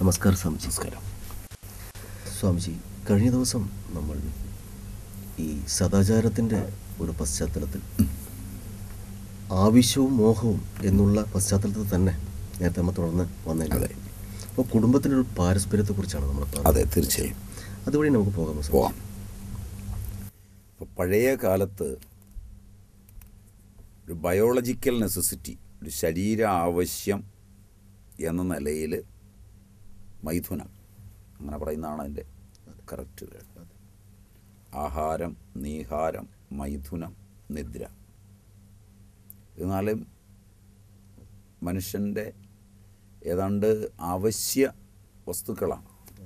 നമസ്കാരം സ്വാമിജി നമസ്കാരം സ്വാമിജി കഴിഞ്ഞ ദിവസം നമ്മൾ ഈ സദാചാരത്തിൻ്റെ ഒരു പശ്ചാത്തലത്തിൽ ആവശ്യവും മോഹവും എന്നുള്ള പശ്ചാത്തലത്തിൽ തന്നെ നേരത്തെ നമ്മൾ തുടർന്ന് വന്നതിൻ്റെ അപ്പോൾ കുടുംബത്തിൻ്റെ ഒരു പാരസ്പര്യത്തെക്കുറിച്ചാണ് നമ്മൾ പറഞ്ഞത്. അതെ തീർച്ചയായും അതുവഴി നമുക്ക് പോകാമോ സ്വാമിജി? പോവാം ഇപ്പോൾ പഴയ കാലത്ത് ഒരു ബയോളജിക്കൽ നെസസിറ്റി ഒരു ശരീര ആവശ്യം എന്ന നിലയിൽ മൈഥുനം അങ്ങനെ പറയുന്നതാണ് അതിൻ്റെ കറക്റ്റ് ആഹാരം നീഹാരം മൈഥുനം നിദ്ര എന്നാലും മനുഷ്യൻ്റെ ഏതാണ്ട് ആവശ്യ വസ്തുക്കളാണ്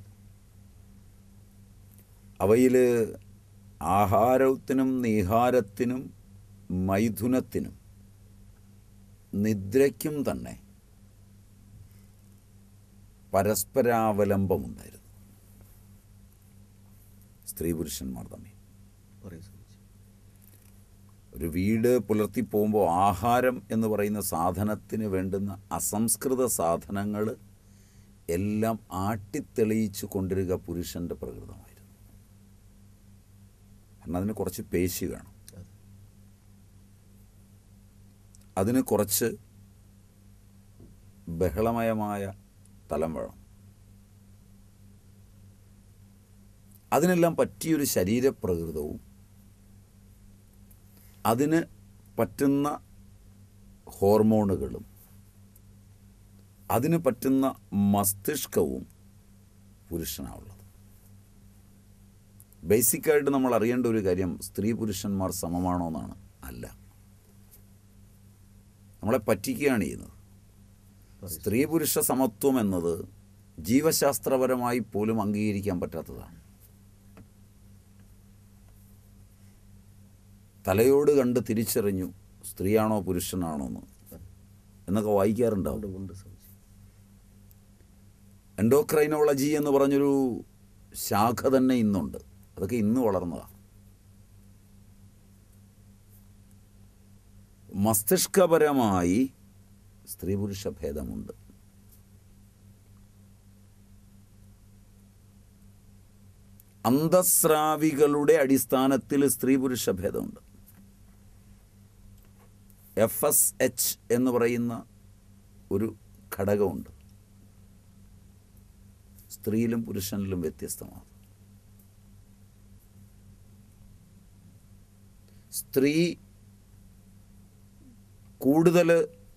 അവയിൽ ആഹാരത്തിനും നീഹാരത്തിനും മൈഥുനത്തിനും നിദ്രയ്ക്കും തന്നെ പരസ്പരാവലംബമുണ്ടായിരുന്നു സ്ത്രീ പുരുഷന്മാർ തമ്മിൽ പറയൂ സ്വാമിജി ഒരു വീട് പുലർത്തി പോകുമ്പോൾ ആഹാരം എന്ന് പറയുന്ന സാധനത്തിന് വേണ്ടുന്ന അസംസ്കൃത സാധനങ്ങൾ എല്ലാം ആട്ടിത്തെളിയിച്ചു കൊണ്ടിരിക പുരുഷൻ്റെ പ്രകൃതമായിരുന്നു കാരണം അതിന് കുറച്ച് പേശി വേണം അതെ അതിന് കുറച്ച് ബഹളമയമായ തലം വേണം അതിനെല്ലാം പറ്റിയൊരു ശരീരപ്രകൃതവും അതിന് പറ്റുന്ന ഹോർമോണുകളും അതിന് പറ്റുന്ന മസ്തിഷ്കവും പുരുഷനാണുള്ളത് ബേസിക്കായിട്ട് നമ്മൾ അറിയേണ്ട ഒരു കാര്യം സ്ത്രീ പുരുഷന്മാർ സമമാണോ എന്നാണ് അല്ല നമ്മളെ പറ്റിക്കുകയാണ് ചെയ്യുന്നത് സ്ത്രീ പുരുഷ സമത്വം എന്നത് ജീവശാസ്ത്രപരമായി പോലും അംഗീകരിക്കാൻ പറ്റാത്തതാണ് തലയോട് കണ്ട് തിരിച്ചറിഞ്ഞു സ്ത്രീയാണോ പുരുഷനാണോ എന്ന് എന്നൊക്കെ വായിക്കാറുണ്ടാവും ഉണ്ട് ഉണ്ട് സ്വാമിജി എൻഡോക്രൈനോളജി എന്ന് പറഞ്ഞൊരു ശാഖ തന്നെ ഇന്നുണ്ട് അതൊക്കെ ഇന്ന് വളർന്നതാണ് മസ്തിഷ്കപരമായി സ്ത്രീ പുരുഷ ഭേദമുണ്ട് അന്തസ്രാവികളുടെ അടിസ്ഥാനത്തിൽ സ്ത്രീ പുരുഷ ഭേദമുണ്ട് എഫ് എസ് എച്ച് എന്ന് പറയുന്ന ഒരു ഘടകമുണ്ട് സ്ത്രീയിലും പുരുഷനിലും വ്യത്യസ്തമാണ് സ്ത്രീ കൂടുതൽ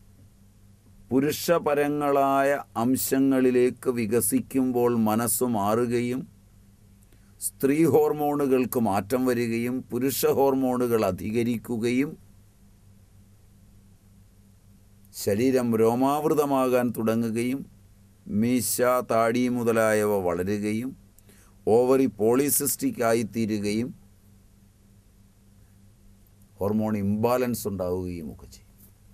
പുരുഷപരങ്ങളായ അംശങ്ങളിലേക്ക് വികസിക്കുമ്പോൾ മനസ്സ് മാറുകയും സ്ത്രീ ഹോർമോണുകൾക്ക് മാറ്റം വരികയും പുരുഷ ഹോർമോണുകൾ അധികരിക്കുകയും ശരീരം രോമാവൃതമാകാൻ തുടങ്ങുകയും മീശ താടി മുതലായവ വളരുകയും ഓവറി പോളിസിസ്റ്റിക് ആയിത്തീരുകയും ഹോർമോൺ ഇംബാലൻസ് ഉണ്ടാവുകയും ഒക്കെ ചെയ്യും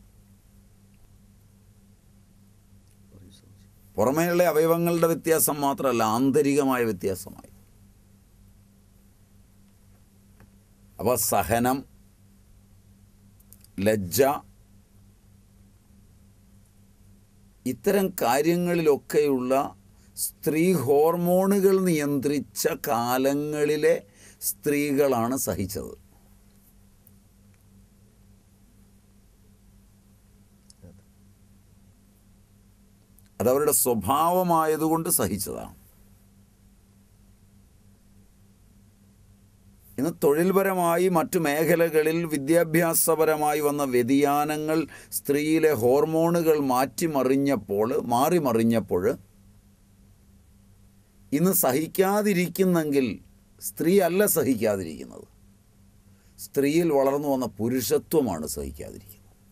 പറയൂ സ്വാമിജി പുറമേയുള്ള അവയവങ്ങളുടെ വ്യത്യാസം മാത്രമല്ല ആന്തരികമായ വ്യത്യാസമായി അപ്പോൾ സഹനം ലജ്ജ ഇത്തരം കാര്യങ്ങളിലൊക്കെയുള്ള സ്ത്രീ ഹോർമോണുകൾ നിയന്ത്രിച്ച കാലങ്ങളിലെ സ്ത്രീകളാണ് സഹിച്ചത് അതവരുടെ സ്വഭാവമായതുകൊണ്ട് സഹിച്ചതാണ് ഇന്ന് തൊഴിൽപരമായി മറ്റു മേഖലകളിൽ വിദ്യാഭ്യാസപരമായി വന്ന വ്യതിയാനങ്ങൾ സ്ത്രീയിലെ ഹോർമോണുകൾ മാറ്റിമറിഞ്ഞപ്പോൾ മാറിമറിഞ്ഞപ്പോൾ ഇന്ന് സഹിക്കാതിരിക്കുന്നെങ്കിൽ സ്ത്രീ അല്ല സഹിക്കാതിരിക്കുന്നത് സ്ത്രീയിൽ വളർന്നു വന്ന പുരുഷത്വമാണ് സഹിക്കാതിരിക്കുന്നത്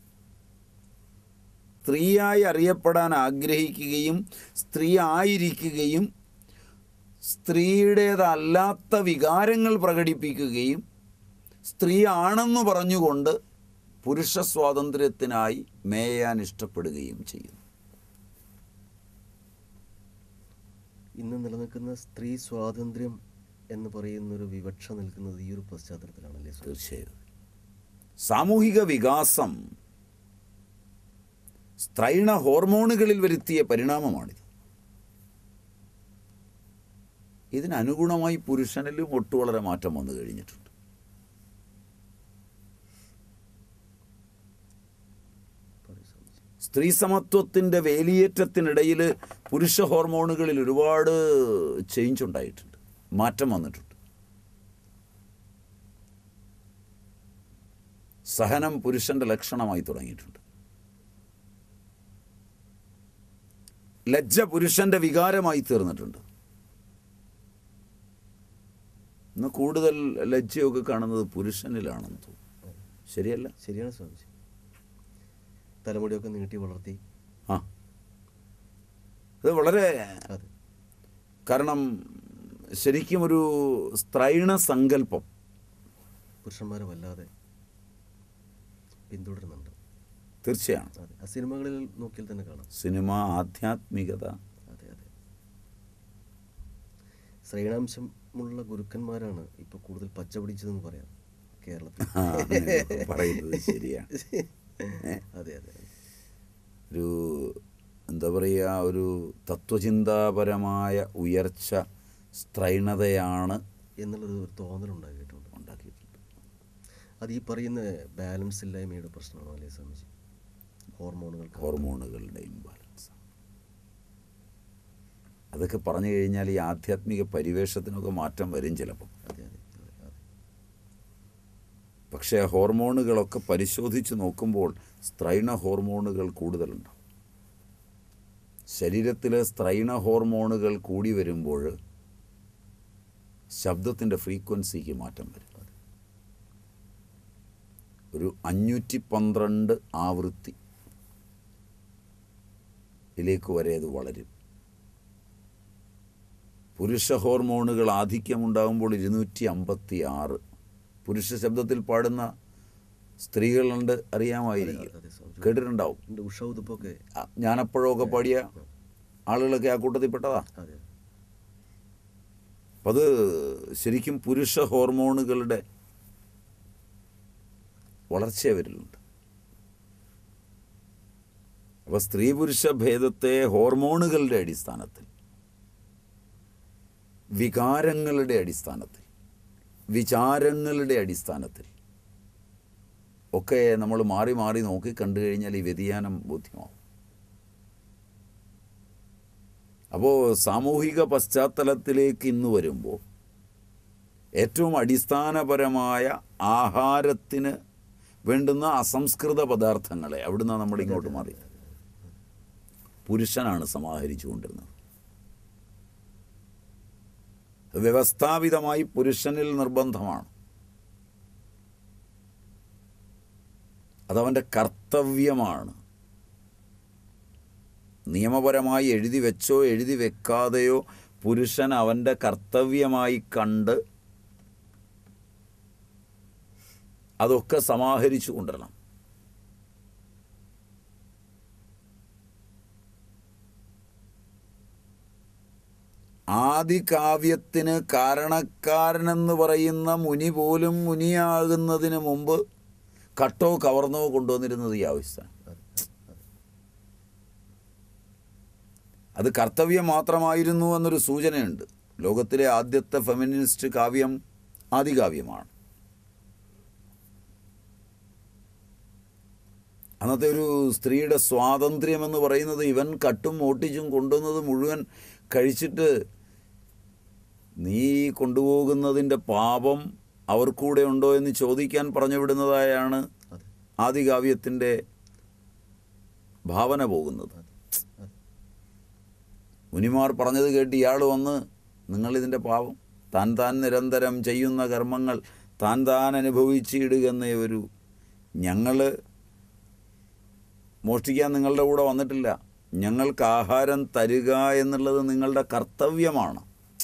സ്ത്രീയായി അറിയപ്പെടാൻ ആഗ്രഹിക്കുകയും സ്ത്രീ ആയിരിക്കുകയും സ്ത്രീയുടേതല്ലാത്ത വികാരങ്ങൾ പ്രകടിപ്പിക്കുകയും സ്ത്രീ ആണെന്ന് പറഞ്ഞുകൊണ്ട് പുരുഷ സ്വാതന്ത്ര്യത്തിനായി മേയാൻ ഇഷ്ടപ്പെടുകയും ചെയ്യുന്നു ഇന്ന് നിലനിൽക്കുന്ന സ്ത്രീ സ്വാതന്ത്ര്യം എന്ന് പറയുന്നൊരു വിവക്ഷ നിൽക്കുന്നത് ഈ ഒരു പശ്ചാത്തലത്തിലാണല്ലേ സ്വാമി തീർച്ചയായും സാമൂഹിക വികാസം സ്ത്രൈണ ഹോർമോണുകളിൽ വരുത്തിയ പരിണാമമാണിത് ഇതിനനുഗുണമായി പുരുഷനിലും ഒട്ടു വളരെ മാറ്റം വന്നു കഴിഞ്ഞിട്ടുണ്ട് പറയൂ സ്വാമിജി സ്ത്രീ സമത്വത്തിൻ്റെ വേലിയേറ്റത്തിനിടയിൽ പുരുഷ ഹോർമോണുകളിൽ ഒരുപാട് ചേഞ്ച് ഉണ്ടായിട്ടുണ്ട് മാറ്റം വന്നിട്ടുണ്ട് സഹനം പുരുഷന്റെ ലക്ഷണമായി തുടങ്ങിയിട്ടുണ്ട് ലജ്ജ പുരുഷന്റെ വികാരമായി തീർന്നിട്ടുണ്ട് ഇന്ന് കൂടുതൽ ലജ്ജയൊക്കെ കാണുന്നത് പുരുഷനിലാണെന്ന് തോന്നുന്നു ശരിയല്ല ശരിയാണ് സ്വാമിജി തലമുടിയൊക്കെ നീട്ടി വളർത്തി ആ അത് വളരെ അതെ കാരണം ശരിക്കും ഒരു സ്ത്രൈണ സങ്കല്പം പുരുഷന്മാരെ വല്ലാതെ പിന്തുടരുന്നുണ്ട് തീർച്ചയാണ് അതെ ആ സിനിമകളിൽ നോക്കിയാൽ തന്നെ കാണാം സിനിമ ആധ്യാത്മികത അതെ അതെ ശ്രേണാംശമുള്ള ഗുരുക്കന്മാരാണ് ഇപ്പോൾ കൂടുതൽ പച്ച പിടിച്ചതെന്ന് പറയാം കേരളത്തിൽ ആ, അങ്ങനെയൊക്കെ പറയുന്നത് ശരിയാണ് ഏ? അതെ അതെ ഒരു എന്താ പറയുക ഒരു തത്വചിന്താപരമായ ഉയർച്ച സ്ത്രൈണതയാണ് എന്നുള്ളൊരു ഒരു തോന്നലുണ്ടാക്കിയിട്ടുണ്ട് ഉണ്ടാക്കിയിട്ടുള്ളത് അത് ഈ പറയുന്ന ബാലൻസ് ഇല്ലായ്മയുടെ പ്രശ്നമാണോ അല്ലേ സ്വാമിജി ഹോർമോണുകൾ ഹോർമോണുകളുടെ ഇംബാലൻസ് അതൊക്കെ പറഞ്ഞു കഴിഞ്ഞാൽ ഈ ആധ്യാത്മിക പരിവേഷത്തിനൊക്കെ മാറ്റം വരും ചിലപ്പം അതെ അതെ അതെ അതെ പക്ഷേ ഹോർമോണുകളൊക്കെ പരിശോധിച്ച് നോക്കുമ്പോൾ സ്ത്രൈണ ഹോർമോണുകൾ കൂടുതലുണ്ട് ശരീരത്തിലെ സ്ത്രൈണ ഹോർമോണുകൾ കൂടി വരുമ്പോൾ ശബ്ദത്തിൻ്റെ ഫ്രീക്വൻസിക്ക് മാറ്റം വരും ഒരു അഞ്ഞൂറ്റി പന്ത്രണ്ട് ആവൃത്തി ഇതിലേക്ക് വരെ അത് വളരും പുരുഷ ഹോർമോണുകൾ ആധിക്യമുണ്ടാകുമ്പോൾ ഇരുന്നൂറ്റി അമ്പത്തി ആറ് പുരുഷ ശബ്ദത്തിൽ പാടുന്ന സ്ത്രീകളുണ്ട് അറിയാമായിരിക്കും അതെ സ്വാമിജി കേട്ടിട്ടുണ്ടാവും എൻ്റെ ഉഷ ഉതുപ്പൊക്കെ ആ, ഞാനപ്പോഴൊക്കെ പാടിയ ആളുകളൊക്കെ ആ കൂട്ടത്തിൽപ്പെട്ടതാ അതെ അപ്പം അത് ശരിക്കും പുരുഷ ഹോർമോണുകളുടെ വളർച്ച അവരിലുണ്ട് അപ്പോൾ സ്ത്രീ പുരുഷ ഭേദത്തെ ഹോർമോണുകളുടെ അടിസ്ഥാനത്തിൽ വികാരങ്ങളുടെ അടിസ്ഥാനത്തിൽ വിചാരങ്ങളുടെ അടിസ്ഥാനത്തിൽ ഒക്കെ നമ്മൾ മാറി മാറി നോക്കി കണ്ടു കഴിഞ്ഞാൽ ഈ വ്യതിയാനം ബോധ്യമാവും അപ്പോൾ സാമൂഹിക പശ്ചാത്തലത്തിലേക്ക് ഇന്ന് വരുമ്പോൾ ഏറ്റവും അടിസ്ഥാനപരമായ ആഹാരത്തിന് വേണ്ടുന്ന അസംസ്കൃത പദാർത്ഥങ്ങളെ അവിടുന്ന് നമ്മൾ ഇങ്ങോട്ട് മാറി പുരുഷനാണ് സമാഹരിച്ചു കൊണ്ടിരുന്നത് വ്യവസ്ഥാപിതമായി പുരുഷനിൽ നിർബന്ധമാണ് അതവൻ്റെ കർത്തവ്യമാണ് നിയമപരമായി എഴുതി വെച്ചോ എഴുതി വെക്കാതെയോ പുരുഷൻ അവൻ്റെ കർത്തവ്യമായി കണ്ട് അതൊക്കെ സമാഹരിച്ചു കൊണ്ടുവരണം ആദികാവ്യത്തിന് കാരണക്കാരനെന്ന് പറയുന്ന മുനി പോലും മുനിയാകുന്നതിന് മുമ്പ് കട്ടോ കവർന്നോ കൊണ്ടുവന്നിരുന്നത് ഈ ആവശ്യമാണ് അതെ അതെ അത് കർത്തവ്യം മാത്രമായിരുന്നു എന്നൊരു സൂചനയുണ്ട് ലോകത്തിലെ ആദ്യത്തെ ഫെമിനിസ്റ്റ് കാവ്യം ആദികാവ്യമാണ് അന്നത്തെ ഒരു സ്ത്രീയുടെ സ്വാതന്ത്ര്യം എന്ന് പറയുന്നത് ഇവൻ കട്ടും ഓട്ടിച്ചും കൊണ്ടുവന്നത് മുഴുവൻ കഴിച്ചിട്ട് നീ കൊണ്ടുപോകുന്നതിൻ്റെ പാപം അവർക്കൂടെ ഉണ്ടോ എന്ന് ചോദിക്കാൻ പറഞ്ഞു വിടുന്നതായാണ് അതെ ആദികാവ്യത്തിൻ്റെ ഭാവന പോകുന്നത് അതെ അതെ മുനിമാർ പറഞ്ഞത് കേട്ട് ഇയാൾ വന്ന് നിങ്ങളിതിൻ്റെ പാപം താൻ താൻ നിരന്തരം ചെയ്യുന്ന കർമ്മങ്ങൾ താൻ താൻ അനുഭവിച്ചിടുകയെന്നേ ഒരു ഞങ്ങൾ മോഷ്ടിക്കാൻ നിങ്ങളുടെ കൂടെ വന്നിട്ടില്ല ഞങ്ങൾക്ക് ആഹാരം തരിക എന്നുള്ളത് നിങ്ങളുടെ കർത്തവ്യമാണ്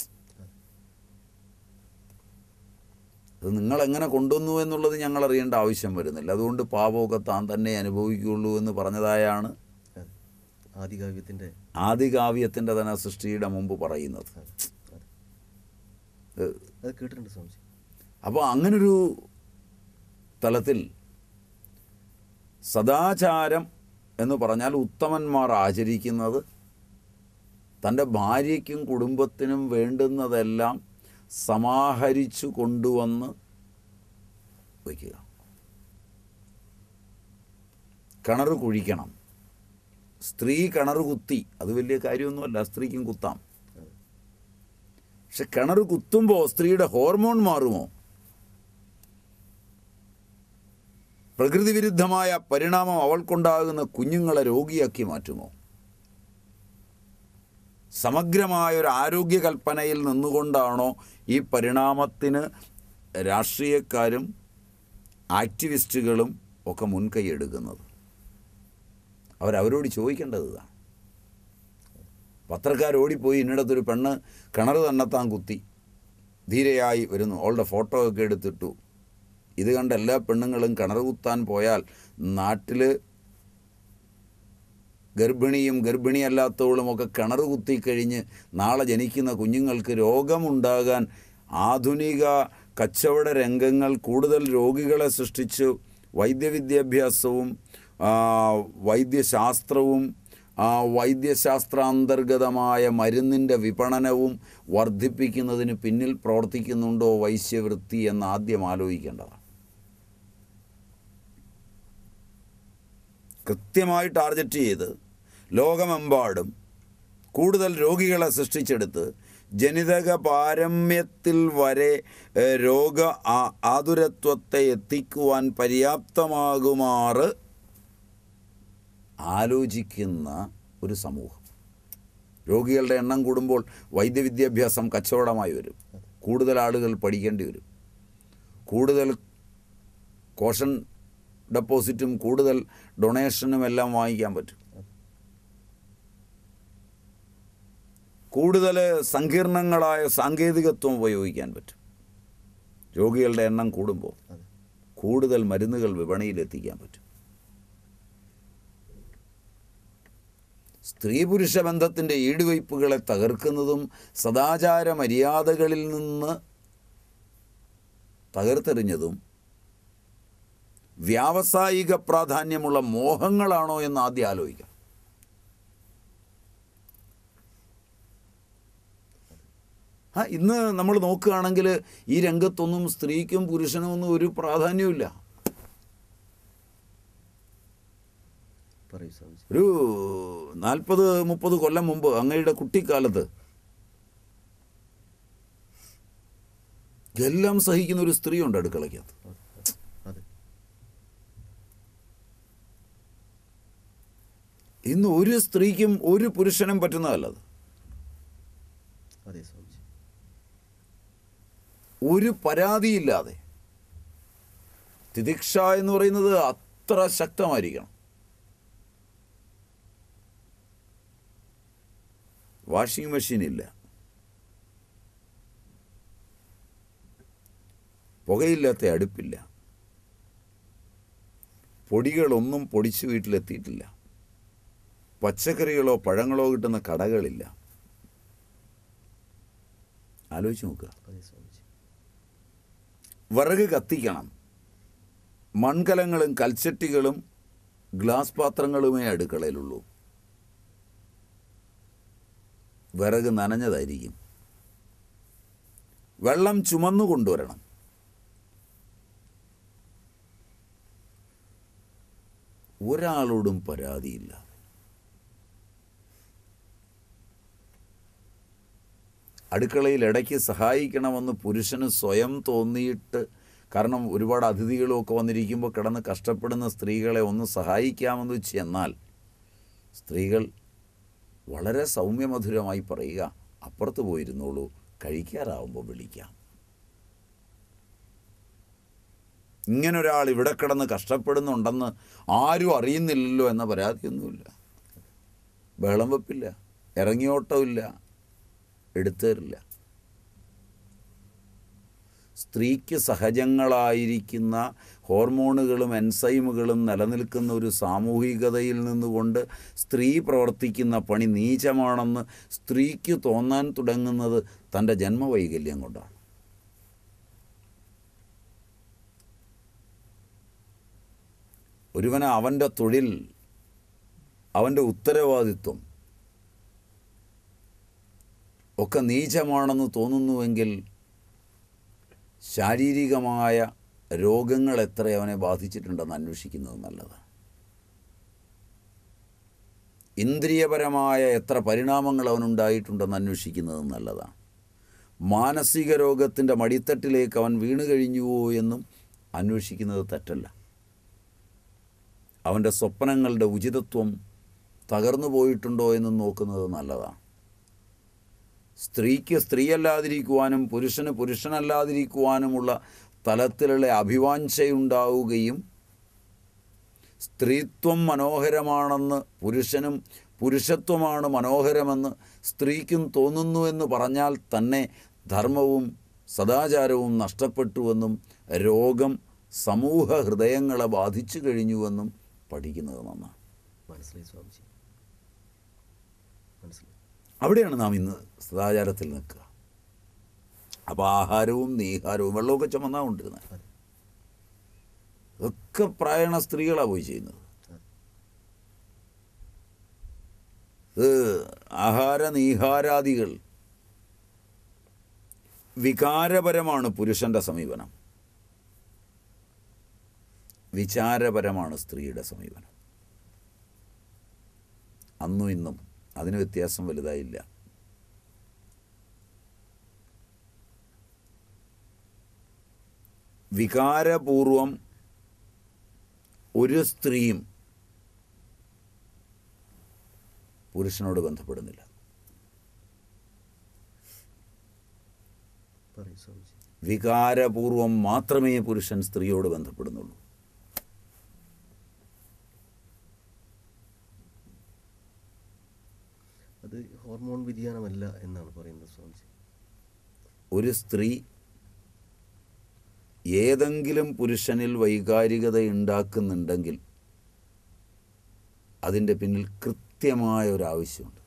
അത് നിങ്ങൾ എങ്ങനെ കൊണ്ടുവന്നു എന്നുള്ളത് ഞങ്ങൾ അറിയേണ്ട ആവശ്യം വരുന്നില്ല അതുകൊണ്ട് പാപമൊക്കെ താൻ തന്നെ അനുഭവിക്കുകയുള്ളൂ എന്ന് പറഞ്ഞതായാണ് അതെ ആദികാവ്യത്തിൻ്റെ ആദികാവ്യത്തിൻ്റെ തന്നെ സൃഷ്ടിയുടെ മുമ്പ് പറയുന്നത് അതെ അതെ ഏഹ് അത് കേട്ടിട്ടുണ്ട് സ്വാമിജി അപ്പോൾ അങ്ങനൊരു തലത്തിൽ സദാചാരം എന്ന് പറഞ്ഞാൽ ഉത്തമന്മാർ ആചരിക്കുന്നത് തൻ്റെ ഭാര്യയ്ക്കും കുടുംബത്തിനും വേണ്ടുന്നതെല്ലാം സമാഹരിച്ചു കൊണ്ടുവന്ന് വയ്ക്കുക കിണർ കുഴിക്കണം സ്ത്രീ കിണർ കുത്തി അത് വലിയ കാര്യമൊന്നുമല്ല സ്ത്രീക്കും കുത്താം പക്ഷെ കിണർ കുത്തുമ്പോൾ സ്ത്രീയുടെ ഹോർമോൺ മാറുമോ പ്രകൃതി വിരുദ്ധമായ പരിണാമം അവൾക്കുണ്ടാകുന്ന കുഞ്ഞുങ്ങളെ രോഗിയാക്കി മാറ്റുമോ സമഗ്രമായ ഒരു ആരോഗ്യ കൽപ്പനയിൽ നിന്നുകൊണ്ടാണോ ഈ പരിണാമത്തിന് രാഷ്ട്രീയക്കാരും ആക്ടിവിസ്റ്റുകളും ഒക്കെ മുൻകൈ എടുക്കുന്നത് അവരവരോട് ചോദിക്കേണ്ടത് ഇതാണ് പത്രക്കാർ ഓടിപ്പോയി ഇന്നിടത്തൊരു പെണ്ണ് കിണർ തന്നെത്താൻ കുത്തി ധീരയായി വരുന്നു അവളുടെ ഫോട്ടോ ഒക്കെ എടുത്തിട്ടു ഇത് കണ്ട എല്ലാ പെണ്ണുങ്ങളും കിണർ കുത്താൻ പോയാൽ നാട്ടിൽ ഗർഭിണിയും ഗർഭിണിയല്ലാത്തവളും ഒക്കെ കിണർ കുത്തിക്കഴിഞ്ഞ് നാളെ ജനിക്കുന്ന കുഞ്ഞുങ്ങൾക്ക് രോഗമുണ്ടാകാൻ ആധുനിക കച്ചവട രംഗങ്ങൾ കൂടുതൽ രോഗികളെ സൃഷ്ടിച്ചു വൈദ്യവിദ്യാഭ്യാസവും ആ, വൈദ്യശാസ്ത്രവും ആ, വൈദ്യശാസ്ത്രാന്തർഗതമായ മരുന്നിൻ്റെ വിപണനവും വർദ്ധിപ്പിക്കുന്നതിന് പിന്നിൽ പ്രവർത്തിക്കുന്നുണ്ടോ വൈശ്യവൃത്തി എന്ന് ആദ്യം ആലോചിക്കേണ്ടതാണ് കൃത്യമായി ടാർഗറ്റ് ചെയ്ത് ലോകമെമ്പാടും കൂടുതൽ രോഗികളെ സൃഷ്ടിച്ചെടുത്ത് ജനിതക പാരമ്യത്തിൽ വരെ ഏഹ്, രോഗ ആ- ആതുരത്വത്തെ എത്തിക്കുവാൻ പര്യാപ്തമാകുമാറ് ആലോചിക്കുന്ന ഒരു സമൂഹം രോഗികളുടെ എണ്ണം കൂടുമ്പോൾ വൈദ്യവിദ്യാഭ്യാസം കച്ചവടമായി വരും കൂടുതൽ ആളുകൾ പഠിക്കേണ്ടി വരും കൂടുതൽ കോഷൻ ഡെപ്പോസിറ്റും കൂടുതൽ ഡൊണേഷനും എല്ലാം വാങ്ങിക്കാൻ പറ്റും കൂടുതൽ സങ്കീർണങ്ങളായ സാങ്കേതികത്വം ഉപയോഗിക്കാൻ പറ്റും രോഗികളുടെ എണ്ണം കൂടുമ്പോൾ അതെ കൂടുതൽ മരുന്നുകൾ വിപണിയിൽ എത്തിക്കാൻ പറ്റും സ്ത്രീ പുരുഷ ബന്ധത്തിൻ്റെ ഈടുവയ്പ്പുകളെ തകർക്കുന്നതും സദാചാര മര്യാദകളിൽ നിന്ന് തകർത്തെറിഞ്ഞതും വ്യാവസായിക പ്രാധാന്യമുള്ള മോഹങ്ങളാണോ എന്ന് ആദ്യം ആലോചിക്കാം ആ ഇന്ന് നമ്മൾ നോക്കുകയാണെങ്കിൽ ഈ രംഗത്തൊന്നും സ്ത്രീക്കും പുരുഷനും ഒന്നും ഒരു പ്രാധാന്യമില്ല പറയൂ സ്വാമിജി ഒരു നാൽപ്പത് മുപ്പത് കൊല്ലം മുമ്പ് അങ്ങയുടെ കുട്ടിക്കാലത്ത് എല്ലാം സഹിക്കുന്ന ഒരു സ്ത്രീയുണ്ട് അടുക്കളയ്ക്കകത്ത് അതെ ഇന്ന് ഒരു സ്ത്രീക്കും ഒരു പുരുഷനും പറ്റുന്നതല്ലത് അതെ സ്വാമിജി ഒരു പരാതിയില്ലാതെ തിദിക്ഷ എന്ന് പറയുന്നത് അത്ര ശക്തമായിരിക്കണം വാഷിംഗ് മെഷീൻ ഇല്ല പുകയില്ലാത്ത അടുപ്പില്ല പൊടികളൊന്നും പൊടിച്ചു വീട്ടിലെത്തിയിട്ടില്ല പച്ചക്കറികളോ പഴങ്ങളോ കിട്ടുന്ന കടകളില്ല ആലോചിച്ച് നോക്കുക അതെ സ്വാമിജി വിറക് കത്തിക്കണം മൺകലങ്ങളും കൽച്ചട്ടികളും ഗ്ലാസ് പാത്രങ്ങളുമേ അടുക്കളയിലുള്ളൂ വിറക് നനഞ്ഞതായിരിക്കും വെള്ളം ചുമന്നു കൊണ്ടുവരണം ഒരാളോടും പരാതിയില്ല അടുക്കളയിൽ ഇടയ്ക്ക് സഹായിക്കണമെന്ന് പുരുഷന് സ്വയം തോന്നിയിട്ട് കാരണം ഒരുപാട് അതിഥികളുമൊക്കെ വന്നിരിക്കുമ്പോൾ കിടന്ന് കഷ്ടപ്പെടുന്ന സ്ത്രീകളെ ഒന്ന് സഹായിക്കാമെന്ന് ചെന്നാൽ സ്ത്രീകൾ വളരെ സൗമ്യമധുരമായി പറയുക അപ്പുറത്ത് പോയിരുന്നോളൂ കഴിക്കാറാവുമ്പോൾ വിളിക്കാം ഇങ്ങനൊരാൾ ഇവിടെ കിടന്ന് കഷ്ടപ്പെടുന്നുണ്ടെന്ന് ആരും അറിയുന്നില്ലല്ലോ എന്ന പരാതിയൊന്നുമില്ല ബഹളം വെപ്പില്ല ഇറങ്ങിയോട്ടമില്ല എടുത്തേറില്ല സ്ത്രീക്ക് സഹജങ്ങളായിരിക്കുന്ന ഹോർമോണുകളും എൻസൈമുകളും നിലനിൽക്കുന്ന ഒരു സാമൂഹികതയിൽ നിന്നുകൊണ്ട് സ്ത്രീ പ്രവർത്തിക്കുന്ന പണി നീചമാണെന്ന് സ്ത്രീക്ക് തോന്നാൻ തുടങ്ങുന്നത് തൻ്റെ ജന്മവൈകല്യം കൊണ്ടാണ് ഒരുവന് അവൻ്റെ തൊഴിൽ അവൻ്റെ ഉത്തരവാദിത്വം ഒക്കെ നീചമാണെന്ന് തോന്നുന്നുവെങ്കിൽ ശാരീരികമായ രോഗങ്ങൾ എത്ര അവനെ ബാധിച്ചിട്ടുണ്ടെന്ന് അന്വേഷിക്കുന്നത് നല്ലതാണ് ഇന്ദ്രിയപരമായ എത്ര പരിണാമങ്ങൾ അവനുണ്ടായിട്ടുണ്ടെന്ന് അന്വേഷിക്കുന്നത് നല്ലതാണ് മാനസിക രോഗത്തിൻ്റെ മടിത്തട്ടിലേക്ക് അവൻ വീണു കഴിഞ്ഞുവോ എന്നും അന്വേഷിക്കുന്നത് തെറ്റല്ല അവൻ്റെ സ്വപ്നങ്ങളുടെ ഉചിതത്വം തകർന്നു പോയിട്ടുണ്ടോ എന്നും നോക്കുന്നത് നല്ലതാണ് സ്ത്രീക്ക് സ്ത്രീയല്ലാതിരിക്കുവാനും പുരുഷന് പുരുഷനല്ലാതിരിക്കുവാനുമുള്ള തലത്തിലുള്ള അഭിവാഞ്ചയുണ്ടാവുകയും സ്ത്രീത്വം മനോഹരമാണെന്ന് പുരുഷനും പുരുഷത്വമാണ് മനോഹരമെന്ന് സ്ത്രീക്കും തോന്നുന്നുവെന്ന് പറഞ്ഞാൽ തന്നെ ധർമ്മവും സദാചാരവും നഷ്ടപ്പെട്ടുവെന്നും രോഗം സമൂഹ ഹൃദയങ്ങളെ ബാധിച്ചു കഴിഞ്ഞുവെന്നും പഠിക്കുന്നത് നന്നാണ് മനസ്സിലായി സ്വാമിജി മനസ്സിലായി അവിടെയാണ് നാം ഇന്ന് സദാചാരത്തിൽ നിൽക്കുക അപ്പോൾ ആഹാരവും നീഹാരവും വെള്ളമൊക്കെ ചുമന്നാ കൊണ്ടിരുന്നത് അതെ ഒക്കെ പ്രായണ സ്ത്രീകളാണ് പോയി ചെയ്യുന്നത് ഇത് ആഹാര നീഹാരാദികൾ വികാരപരമാണ് പുരുഷന്റെ സമീപനം വിചാരപരമാണ് സ്ത്രീയുടെ സമീപനം അന്നും ഇന്നും അതിന് വ്യത്യാസം വലുതായില്ല വികാരപൂർവം ഒരു സ്ത്രീയും പുരുഷനോട് ബന്ധപ്പെടുന്നില്ല പറയൂ സ്വാമിജി വികാരപൂർവം മാത്രമേ പുരുഷൻ സ്ത്രീയോട് ബന്ധപ്പെടുന്നുള്ളൂ അത് ഹോർമോൺ വ്യതിയാനമല്ല എന്നാണ് പറയുന്നത് സ്വാമിജി ഒരു സ്ത്രീ ഏതെങ്കിലും പുരുഷനിൽ വൈകാരികത ഉണ്ടാക്കുന്നുണ്ടെങ്കിൽ അതിൻ്റെ പിന്നിൽ കൃത്യമായ ഒരു ആവശ്യമുണ്ട്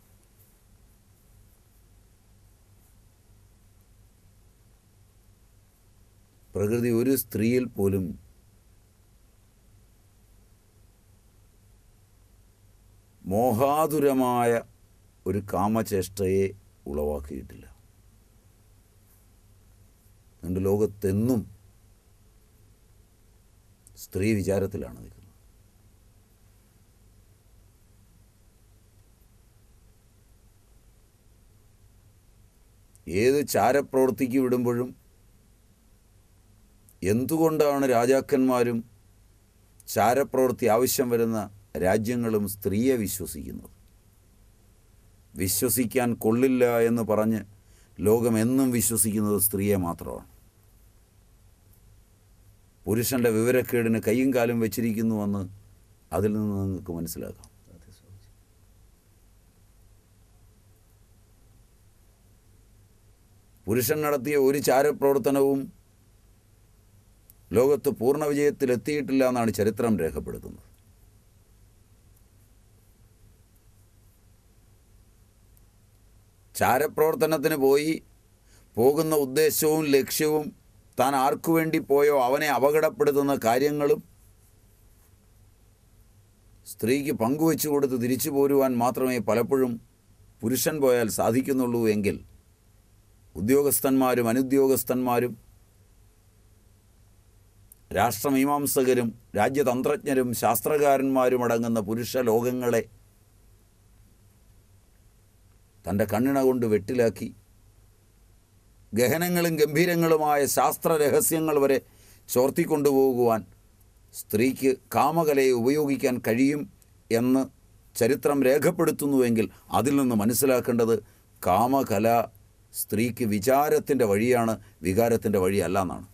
പ്രകൃതി ഒരു സ്ത്രീയിൽ പോലും മോഹാതുരമായ ഒരു കാമചേഷ്ടയെ ഉളവാക്കിയിട്ടില്ല അതുകൊണ്ട് ലോകത്തെന്നും സ്ത്രീ വിചാരത്തിലാണ് നിൽക്കുന്നത് ഏത് ചാരപ്രവൃത്തിക്ക് വിടുമ്പോഴും എന്തുകൊണ്ടാണ് രാജാക്കന്മാരും ചാരപ്രവൃത്തി ആവശ്യം വരുന്ന രാജ്യങ്ങളും സ്ത്രീയെ വിശ്വസിക്കുന്നത് വിശ്വസിക്കാൻ കൊള്ളില്ല എന്ന് പറഞ്ഞ് ലോകം എന്നും വിശ്വസിക്കുന്നത് സ്ത്രീയെ മാത്രമാണ് പുരുഷൻ്റെ വിവരക്കേടിന് കൈയും കാലും വെച്ചിരിക്കുന്നുവെന്ന് അതിൽ നിന്ന് നിങ്ങൾക്ക് മനസ്സിലാക്കാം അതെ സ്വാമിജി പുരുഷൻ നടത്തിയ ഒരു ചാരപ്രവർത്തനവും ലോകത്ത് പൂർണ്ണ വിജയത്തിലെത്തിയിട്ടില്ല എന്നാണ് ചരിത്രം രേഖപ്പെടുത്തുന്നത് ചാരപ്രവർത്തനത്തിന് പോയി പോകുന്ന ഉദ്ദേശവും ലക്ഷ്യവും താൻ ആർക്കു വേണ്ടി പോയോ അവനെ അപകടപ്പെടുത്തുന്ന കാര്യങ്ങളും സ്ത്രീക്ക് പങ്കുവെച്ചു കൊടുത്ത് തിരിച്ചു പോരുവാൻ മാത്രമേ പലപ്പോഴും പുരുഷൻ പോയാൽ സാധിക്കുന്നുള്ളൂ എങ്കിൽ ഉദ്യോഗസ്ഥന്മാരും അനുദ്യോഗസ്ഥന്മാരും രാഷ്ട്രമീമാംസകരും രാജ്യതന്ത്രജ്ഞരും ശാസ്ത്രകാരന്മാരും അടങ്ങുന്ന പുരുഷ ലോകങ്ങളെ തൻ്റെ കണ്ണിണ കൊണ്ട് വെട്ടിലാക്കി ഗഹനങ്ങളും ഗംഭീരങ്ങളുമായ ശാസ്ത്ര രഹസ്യങ്ങൾ വരെ ചോർത്തിക്കൊണ്ടുപോകുവാൻ സ്ത്രീക്ക് കാമകലയെ ഉപയോഗിക്കാൻ കഴിയും എന്ന് ചരിത്രം രേഖപ്പെടുത്തുന്നുവെങ്കിൽ അതിൽ നിന്ന് മനസ്സിലാക്കേണ്ടത് കാമകല സ്ത്രീക്ക് വിചാരത്തിൻ്റെ വഴിയാണ് വികാരത്തിൻ്റെ വഴിയല്ല എന്നാണ്